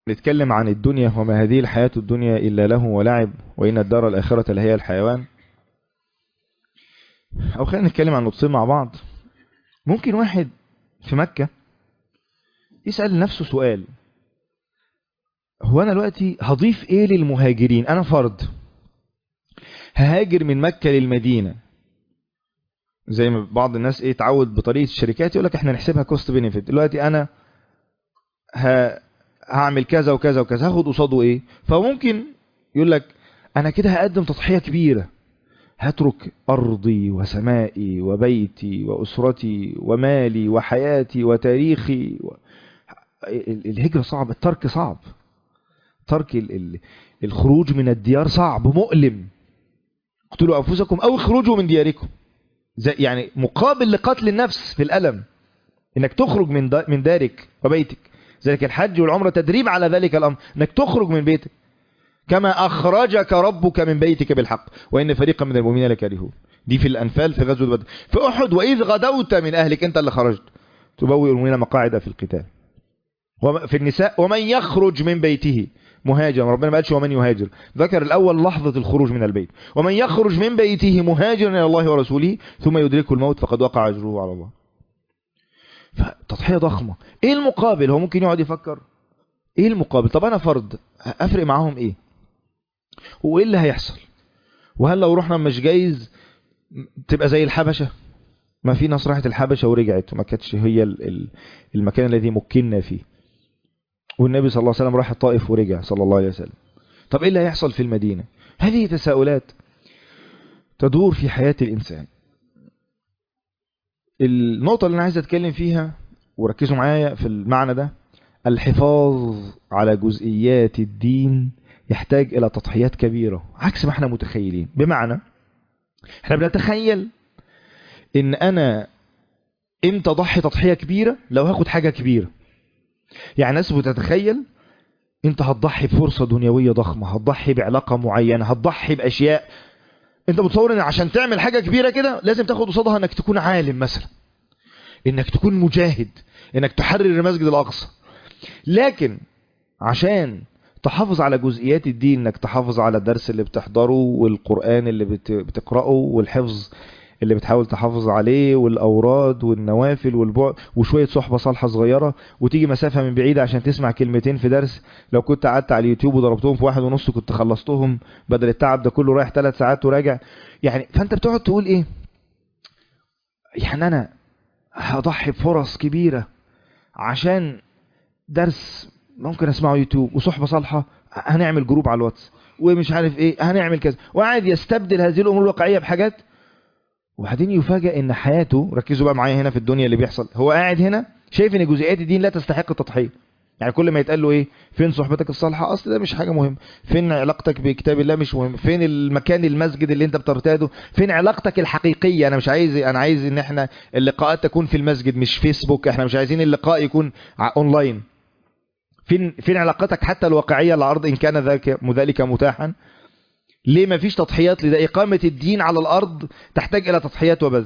نتكلم عن الدنيا وما هذه الحياة الدنيا إلا له ولعب وإن الدار الآخرة لهي الحيوان أو خلينا نتكلم عن نقطتين مع بعض ممكن واحد في مكة يسأل نفسه سؤال هو أنا دلوقتي هضيف إيه للمهاجرين أنا فرد ههاجر من مكة للمدينة زي ما بعض الناس ايه تعود بطريقة الشركات يقول لك احنا نحسبها كوست بينيفيت دلوقتي انا ه... هعمل كذا وكذا وكذا هاخد قصاده ايه فممكن يقول لك انا كده هقدم تضحية كبيرة هترك ارضي وسمائي وبيتي واسرتي ومالي وحياتي وتاريخي و... الهجرة صعب الترك صعب ترك ال... ال... الخروج من الديار صعب مؤلم اقتلوا انفسكم او اخرجوا من دياركم زي يعني مقابل لقتل النفس في الألم انك تخرج من دا من دارك وبيتك ذلك الحج والعمرة تدريب على ذلك الأمر انك تخرج من بيتك كما أخرجك ربك من بيتك بالحق وإن فريقا من المؤمنين لكارهون دي في الأنفال في غزوة بدر في أحد وإذ غدوت من أهلك أنت اللي خرجت تبوئ المؤمنين مقاعد في القتال في النساء ومن يخرج من بيته مهاجر ربنا ما قالش ومن يهاجر ذكر الأول لحظة الخروج من البيت ومن يخرج من بيته مهاجرا إلى الله ورسوله ثم يدركه الموت فقد وقع أجره على الله فتضحية ضخمة ايه المقابل هو ممكن يقعد يفكر ايه المقابل طب انا فرد افرق معاهم ايه وايه اللي هيحصل وهل لو رحنا مش جايز تبقى زي الحبشة ما في ناس راحت الحبشة ورجعت وما كانتش هي المكان الذي مكنا فيه والنبي صلى الله عليه وسلم راح الطائف ورجع صلى الله عليه وسلم طب ايه اللي هيحصل في المدينة هذه تساؤلات تدور في حياة الإنسان النقطة اللي أنا عايز أتكلم فيها وركزوا معايا في المعنى ده الحفاظ على جزئيات الدين يحتاج إلى تضحيات كبيرة عكس ما احنا متخيلين بمعنى احنا بنتخيل ان انا امتى ضحي تضحية كبيرة لو هاخد حاجة كبيرة يعني ناس بتتخيل انت هتضحي بفرصة دنيوية ضخمة هتضحي بعلاقة معينة هتضحي بأشياء انت متصور ان عشان تعمل حاجة كبيرة كده لازم تاخد قصادها انك تكون عالم مثلا انك تكون مجاهد انك تحرر المسجد الاقصى لكن عشان تحافظ على جزئيات الدين انك تحافظ على الدرس اللي بتحضره والقرآن اللي بتقرأه والحفظ اللي بتحاول تحافظ عليه والأوراد والنوافل والبعد وشوية صحبة صالحة صغيرة وتيجي مسافة من بعيدة عشان تسمع كلمتين في درس لو كنت قعدت على اليوتيوب وضربتهم في واحد ونص كنت خلصتهم بدل التعب ده كله رايح ثلاث ساعات وراجع يعني فانت بتقعد تقول ايه يعني انا هضحي بفرص كبيرة عشان درس ممكن اسمعه يوتيوب وصحبة صالحة هنعمل جروب على الواتس ومش عارف ايه هنعمل كذا وقاعد يستبدل هذه الامور الواقعية بحاجات وبعدين يفاجئ ان حياته ركزوا بقى معايا هنا في الدنيا اللي بيحصل هو قاعد هنا شايف ان جزئيات الدين لا تستحق التضحيه يعني كل ما يتقال له ايه فين صحبتك الصالحه اصل ده مش حاجه مهم فين علاقتك بكتاب الله مش مهم فين المكان المسجد اللي انت بترتاده فين علاقتك الحقيقيه انا مش عايز انا عايز ان احنا اللقاءات تكون في المسجد مش فيسبوك احنا مش عايزين اللقاء يكون اونلاين فين فين علاقتك حتى الواقعيه على الارض ان كان ذلك ذلك متاحا ليه ما فيش تضحيات لده إقامة الدين على الأرض تحتاج إلى تضحيات وبذل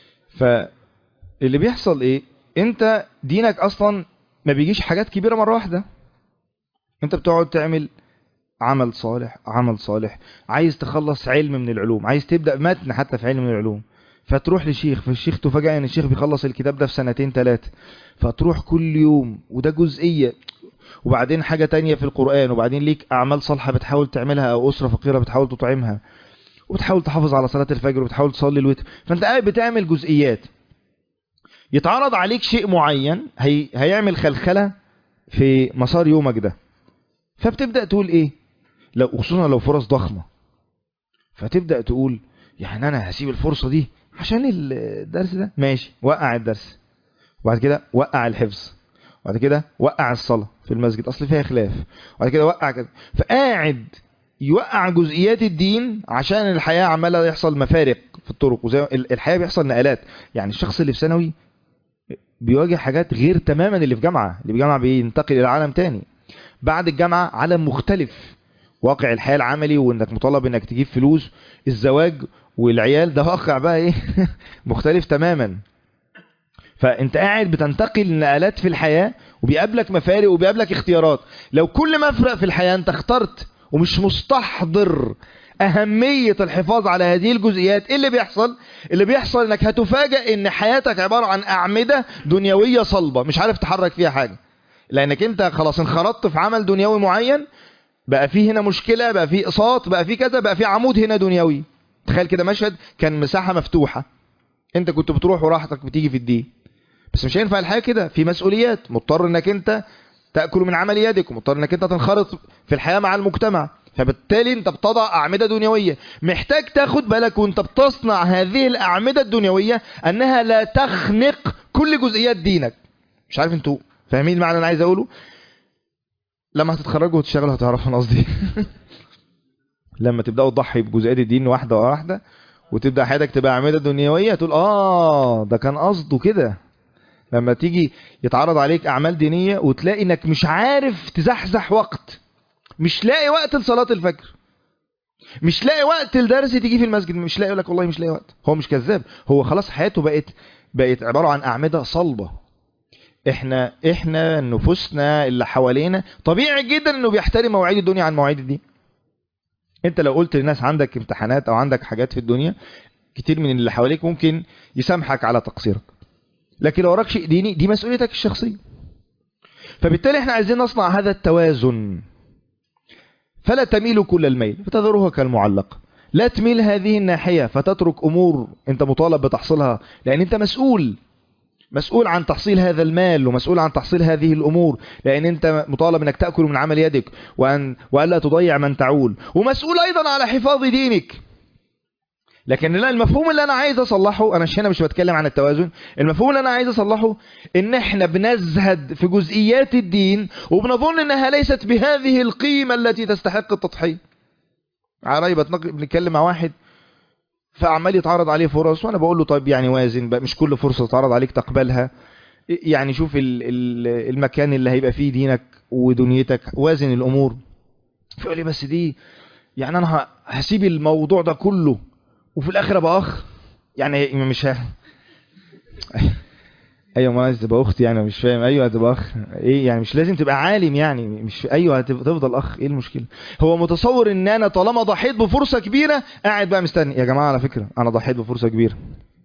فاللي بيحصل إيه أنت دينك أصلا ما بيجيش حاجات كبيرة مرة واحدة أنت بتقعد تعمل عمل صالح عمل صالح عايز تخلص علم من العلوم عايز تبدأ متن حتى في علم من العلوم فتروح لشيخ فالشيخ تفاجأ ان الشيخ بيخلص الكتاب ده في سنتين ثلاثة فتروح كل يوم وده جزئية وبعدين حاجة تانية في القرآن وبعدين ليك أعمال صالحة بتحاول تعملها أو أسرة فقيرة بتحاول تطعمها وبتحاول تحافظ على صلاة الفجر وبتحاول تصلي الوتر فأنت قاعد بتعمل جزئيات يتعرض عليك شيء معين هي... هيعمل خلخلة في مسار يومك ده فبتبدأ تقول إيه لو خصوصا لو فرص ضخمة فتبدأ تقول يعني أنا هسيب الفرصة دي عشان الدرس ده ماشي وقع الدرس وبعد كده وقع الحفظ وبعد كده وقع الصلاة في المسجد أصل فيها خلاف وبعد كده وقع كده فقاعد يوقع جزئيات الدين عشان الحياة عمالة يحصل مفارق في الطرق وزي الحياة بيحصل نقلات يعني الشخص اللي في ثانوي بيواجه حاجات غير تماما اللي في جامعة اللي في جامعة بينتقل إلى عالم تاني بعد الجامعة عالم مختلف واقع الحياة العملي وانك مطالب انك تجيب فلوس الزواج والعيال ده واقع بقى ايه مختلف تماما فانت قاعد بتنتقل نقلات في الحياة وبيقابلك مفارق وبيقابلك اختيارات لو كل مفرق في الحياة انت اخترت ومش مستحضر أهمية الحفاظ على هذه الجزئيات إيه اللي بيحصل اللي بيحصل انك هتفاجأ ان حياتك عبارة عن أعمدة دنيوية صلبة مش عارف تحرك فيها حاجة لانك انت خلاص انخرطت في عمل دنيوي معين بقى فيه هنا مشكلة بقى فيه اقساط بقى فيه كذا بقى فيه عمود هنا دنيوي تخيل كده مشهد كان مساحة مفتوحة انت كنت بتروح وراحتك بتيجي في الدين بس مش هينفع الحياة كده في مسؤوليات مضطر انك انت تأكل من عمل يدك ومضطر انك انت تنخرط في الحياة مع المجتمع فبالتالي انت بتضع أعمدة دنيوية محتاج تاخد بالك وانت بتصنع هذه الأعمدة الدنيوية انها لا تخنق كل جزئيات دينك مش عارف انتوا فاهمين المعنى اللي انا عايز اقوله لما هتتخرجوا وتشتغلوا هتعرفوا انا قصدي لما تبداوا تضحي بجزئيات الدين واحده واحده وتبدا حياتك تبقى اعمده دنيويه تقول اه ده كان قصده كده لما تيجي يتعرض عليك اعمال دينيه وتلاقي انك مش عارف تزحزح وقت مش لاقي وقت لصلاه الفجر مش لاقي وقت لدرس تيجي في المسجد مش لاقي يقول لك والله مش لاقي وقت هو مش كذاب هو خلاص حياته بقت بقت عباره عن اعمده صلبه احنا احنا نفوسنا اللي حوالينا طبيعي جدا انه بيحترم مواعيد الدنيا عن مواعيد الدين انت لو قلت للناس عندك امتحانات او عندك حاجات في الدنيا كتير من اللي حواليك ممكن يسامحك على تقصيرك لكن لو وراك شيء ديني دي مسؤوليتك الشخصية فبالتالي احنا عايزين نصنع هذا التوازن فلا تميل كل الميل فتذرها كالمعلق لا تميل هذه الناحية فتترك أمور أنت مطالب بتحصيلها لأن أنت مسؤول مسؤول عن تحصيل هذا المال ومسؤول عن تحصيل هذه الأمور لأن أنت مطالب أنك تأكل من عمل يدك وأن وألا تضيع من تعول ومسؤول أيضا على حفاظ دينك لكن لا المفهوم اللي أنا عايز أصلحه أنا هنا مش بتكلم عن التوازن المفهوم اللي أنا عايز أصلحه إن إحنا بنزهد في جزئيات الدين وبنظن إنها ليست بهذه القيمة التي تستحق التضحية عرايبة بنتكلم مع واحد فعمال يتعرض عليه فرص وانا بقول له طيب يعني وازن بقى مش كل فرصة تتعرض عليك تقبلها يعني شوف المكان اللي هيبقى فيه دينك ودنيتك وازن الامور فيقول لي بس دي يعني انا هسيب الموضوع ده كله وفي الاخر ابقى اخ يعني مش ه... ايوه ما عايز تبقى اختي يعني مش فاهم ايوه هتبقى اخ ايه يعني مش لازم تبقى عالم يعني مش ايوه هتفضل اخ ايه المشكله هو متصور ان انا طالما ضحيت بفرصه كبيره قاعد بقى مستني يا جماعه على فكره انا ضحيت بفرصه كبيره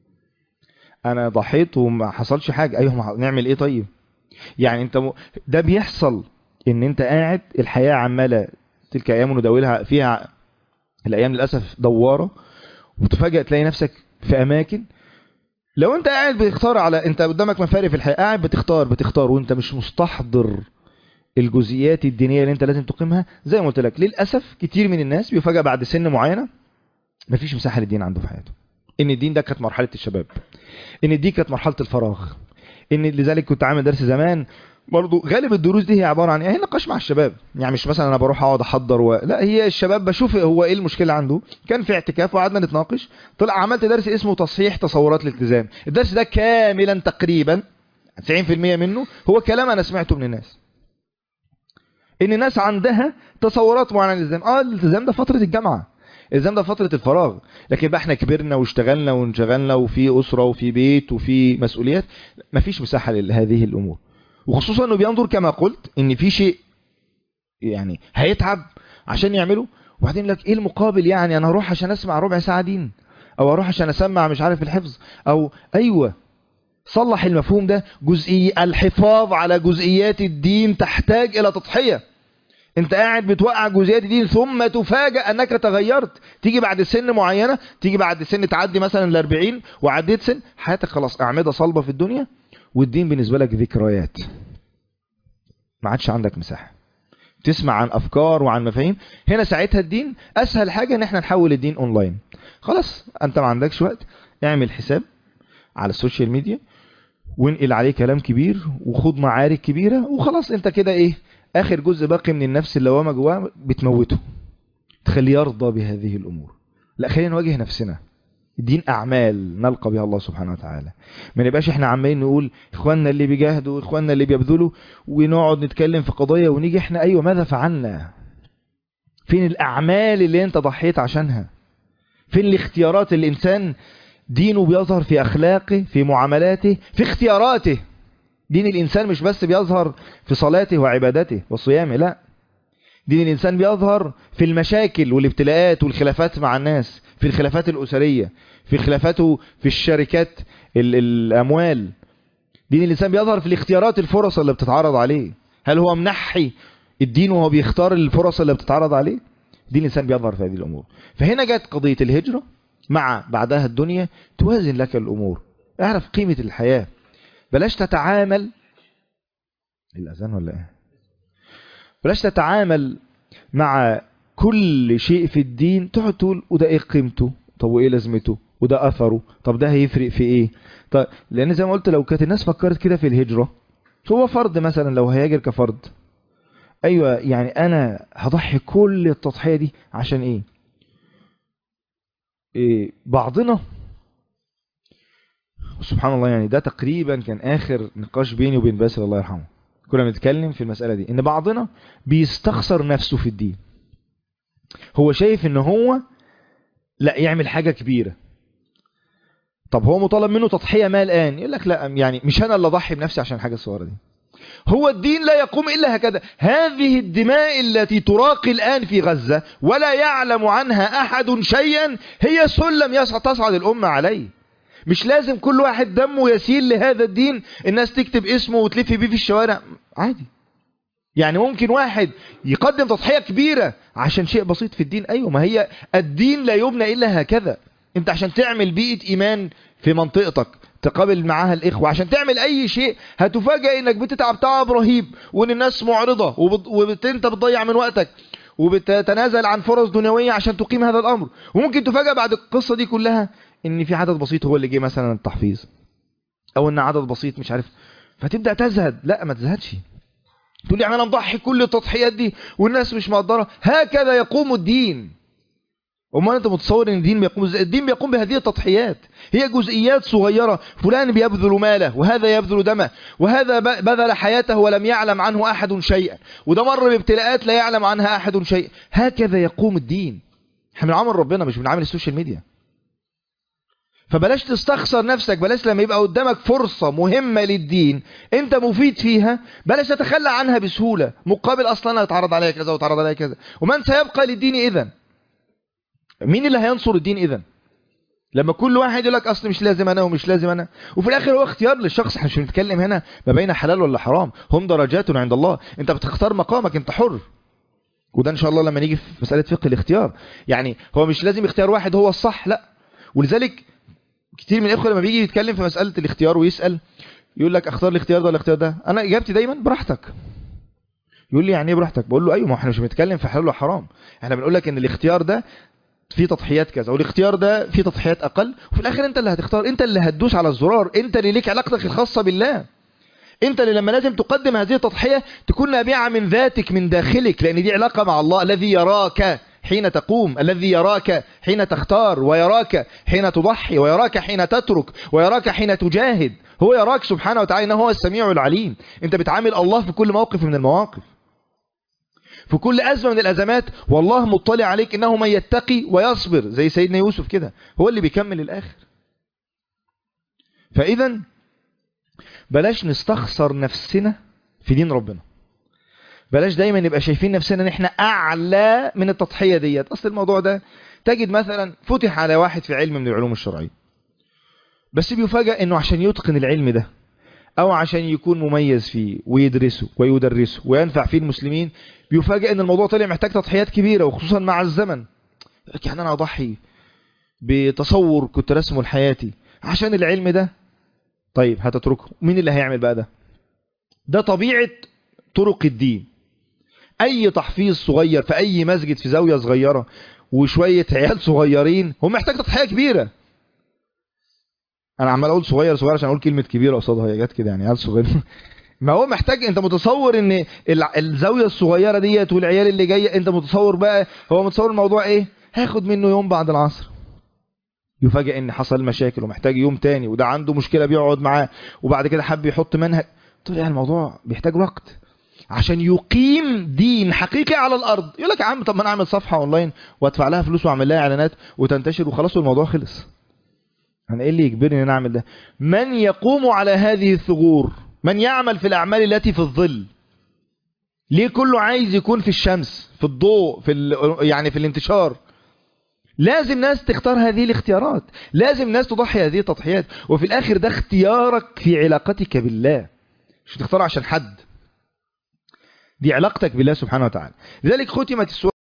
انا ضحيت وما حصلش حاجه ايوه نعمل ايه طيب يعني انت م... ده بيحصل ان انت قاعد الحياه عماله تلك ايام نداولها فيها الايام للاسف دواره وتفاجئ تلاقي نفسك في اماكن لو انت قاعد بتختار على انت قدامك مفارق في الحياه قاعد بتختار بتختار وانت مش مستحضر الجزئيات الدينيه اللي انت لازم تقيمها زي ما قلت لك للاسف كتير من الناس بيفاجئ بعد سن معينه مفيش مساحه للدين عنده في حياته ان الدين ده كانت مرحله الشباب ان دي كانت مرحله الفراغ ان لذلك كنت عامل درس زمان برضو غالب الدروس دي هي عباره عن ايه هي نقاش مع الشباب يعني مش مثلا انا بروح اقعد احضر و... لا هي الشباب بشوف هو ايه المشكله عنده كان في اعتكاف وقعدنا نتناقش طلع عملت درس اسمه تصحيح تصورات الالتزام الدرس ده كاملا تقريبا 90% منه هو كلام انا سمعته من الناس ان الناس عندها تصورات معينه عن الالتزام اه الالتزام ده فتره الجامعه الالتزام ده فتره الفراغ لكن بقى احنا كبرنا واشتغلنا وانشغلنا وفي اسره وفي بيت وفي مسؤوليات مفيش مساحه لهذه الامور وخصوصا انه بينظر كما قلت ان في شيء يعني هيتعب عشان يعمله وبعدين لك ايه المقابل يعني انا اروح عشان اسمع ربع ساعه دين او اروح عشان اسمع مش عارف الحفظ او ايوه صلح المفهوم ده جزئي الحفاظ على جزئيات الدين تحتاج الى تضحيه انت قاعد بتوقع جزئيات الدين ثم تفاجأ انك تغيرت تيجي بعد سن معينه تيجي بعد سن تعدي مثلا ال 40 وعديت سن حياتك خلاص اعمده صلبه في الدنيا والدين بالنسبة لك ذكريات ما عادش عندك مساحة تسمع عن أفكار وعن مفاهيم هنا ساعتها الدين أسهل حاجة ان احنا نحول الدين اونلاين خلاص انت ما عندكش وقت اعمل حساب على السوشيال ميديا وانقل عليه كلام كبير وخد معارك كبيرة وخلاص انت كده ايه اخر جزء باقي من النفس اللوامة جواه بتموته تخليه يرضى بهذه الامور لا خلينا نواجه نفسنا الدين أعمال نلقى بها الله سبحانه وتعالى ما نبقاش احنا عمالين نقول إخواننا اللي بيجاهدوا إخواننا اللي بيبذلوا ونقعد نتكلم في قضايا ونيجي احنا أيوة ماذا فعلنا فين الأعمال اللي انت ضحيت عشانها فين الاختيارات اللي الإنسان دينه بيظهر في أخلاقه في معاملاته في اختياراته دين الإنسان مش بس بيظهر في صلاته وعبادته وصيامه لا دين الإنسان بيظهر في المشاكل والابتلاءات والخلافات مع الناس في الخلافات الأسرية في خلافاته في الشركات ال- الأموال دين الإنسان بيظهر في الاختيارات الفرص اللي بتتعرض عليه هل هو منحي الدين وهو بيختار الفرص اللي بتتعرض عليه دين الإنسان بيظهر في هذه الأمور فهنا جت قضية الهجرة مع بعدها الدنيا توازن لك الأمور اعرف قيمة الحياة بلاش تتعامل الأذان ولا ايه بلاش تتعامل مع كل شيء في الدين تقعد تقول وده ايه قيمته طب وايه لازمته وده اثره طب ده هيفرق في ايه طب لان زي ما قلت لو كانت الناس فكرت كده في الهجرة هو فرد مثلا لو هيهاجر كفرد ايوه يعني انا هضحي كل التضحية دي عشان ايه, إيه بعضنا سبحان الله يعني ده تقريبا كان اخر نقاش بيني وبين باسل الله يرحمه كنا بنتكلم في المسألة دي ان بعضنا بيستخسر نفسه في الدين هو شايف ان هو لا يعمل حاجة كبيرة طب هو مطالب منه تضحية ما الآن يقول لك لا يعني مش أنا اللي أضحي بنفسي عشان الحاجة الصغيرة دي هو الدين لا يقوم إلا هكذا هذه الدماء التي تراقي الآن في غزة ولا يعلم عنها أحد شيئا هي سلم يصعد تصعد الأمة عليه مش لازم كل واحد دمه يسيل لهذا الدين الناس تكتب اسمه وتلف بيه في الشوارع عادي يعني ممكن واحد يقدم تضحية كبيرة عشان شيء بسيط في الدين أيوة ما هي الدين لا يبنى إلا هكذا انت عشان تعمل بيئة إيمان في منطقتك تقابل معاها الإخوة عشان تعمل أي شيء هتفاجئ إنك بتتعب تعب رهيب وإن الناس معرضة وانت بتضيع من وقتك وبتتنازل عن فرص دنيوية عشان تقيم هذا الأمر وممكن تفاجئ بعد القصة دي كلها إن في عدد بسيط هو اللي جه مثلا التحفيظ أو إن عدد بسيط مش عارف فتبدأ تزهد لا ما تزهدش تقول لي يعني انا مضحي كل التضحيات دي والناس مش مقدره هكذا يقوم الدين امال انت متصور ان الدين بيقوم ازاي الدين بيقوم بهذه التضحيات هي جزئيات صغيره فلان بيبذل ماله وهذا يبذل دمه وهذا بذل حياته ولم يعلم عنه احد شيئا وده مر بابتلاءات لا يعلم عنها احد شيئا هكذا يقوم الدين احنا بنعامل ربنا مش بنعامل السوشيال ميديا فبلاش تستخسر نفسك بلاش لما يبقى قدامك فرصة مهمة للدين انت مفيد فيها بلاش تتخلى عنها بسهولة مقابل اصلا اتعرض عليها كذا واتعرض عليها كذا ومن سيبقى للدين اذا مين اللي هينصر الدين اذا لما كل واحد يقول لك اصل مش لازم انا ومش لازم انا وفي الاخر هو اختيار للشخص احنا مش بنتكلم هنا ما بين حلال ولا حرام هم درجات عند الله انت بتختار مقامك انت حر وده ان شاء الله لما نيجي في مسألة فقه الاختيار يعني هو مش لازم اختيار واحد هو الصح لا ولذلك كتير من الاخوه لما بيجي يتكلم في مسألة الاختيار ويسأل يقول لك اختار الاختيار ده ولا الاختيار ده انا اجابتي دايما براحتك يقول لي يعني ايه براحتك بقول له ايوه ما احنا مش بنتكلم في حلال وحرام احنا بنقول لك ان الاختيار ده فيه تضحيات كذا والاختيار ده فيه تضحيات اقل وفي الاخر انت اللي هتختار انت اللي هتدوس على الزرار انت اللي ليك علاقتك الخاصة بالله انت اللي لما لازم تقدم هذه التضحية تكون نابعة من ذاتك من داخلك لان دي علاقة مع الله الذي يراك حين تقوم الذي يراك حين تختار ويراك حين تضحي ويراك حين تترك ويراك حين تجاهد هو يراك سبحانه وتعالى انه هو السميع العليم انت بتعامل الله في كل موقف من المواقف في كل أزمة من الأزمات والله مطلع عليك إنه من يتقي ويصبر زي سيدنا يوسف كده هو اللي بيكمل الآخر فإذا بلاش نستخسر نفسنا في دين ربنا بلاش دايما نبقى شايفين نفسنا ان احنا اعلى من التضحية ديت اصل الموضوع ده تجد مثلا فتح على واحد في علم من العلوم الشرعية بس بيفاجأ انه عشان يتقن العلم ده او عشان يكون مميز فيه ويدرسه ويدرسه وينفع فيه المسلمين بيفاجأ ان الموضوع طلع محتاج تضحيات كبيرة وخصوصا مع الزمن يعني انا اضحي بتصور كنت رسمه لحياتي عشان العلم ده طيب هتتركه مين اللي هيعمل بقى ده ده طبيعة طرق الدين اي تحفيظ صغير في اي مسجد في زاوية صغيرة وشوية عيال صغيرين هو محتاج تضحية كبيرة انا عمال اقول صغير صغير عشان اقول كلمة كبيرة قصادها هي جت كده يعني عيال صغير ما هو محتاج انت متصور ان الزاوية الصغيرة ديت والعيال اللي جاية انت متصور بقى هو متصور الموضوع ايه هاخد منه يوم بعد العصر يفاجئ ان حصل مشاكل ومحتاج يوم تاني وده عنده مشكلة بيقعد معاه وبعد كده حب يحط منهج طلع الموضوع بيحتاج وقت عشان يقيم دين حقيقي على الارض يقول لك يا عم طب ما انا اعمل صفحة اونلاين وادفع لها فلوس واعمل لها اعلانات وتنتشر وخلاص والموضوع خلص انا ايه اللي يجبرني ان اعمل ده من يقوم على هذه الثغور من يعمل في الاعمال التي في الظل ليه كله عايز يكون في الشمس في الضوء في ال... يعني في الانتشار لازم ناس تختار هذه الاختيارات لازم ناس تضحي هذه التضحيات وفي الاخر ده اختيارك في علاقتك بالله مش تختار عشان حد دي علاقتك بالله سبحانه وتعالى لذلك ختمت السورة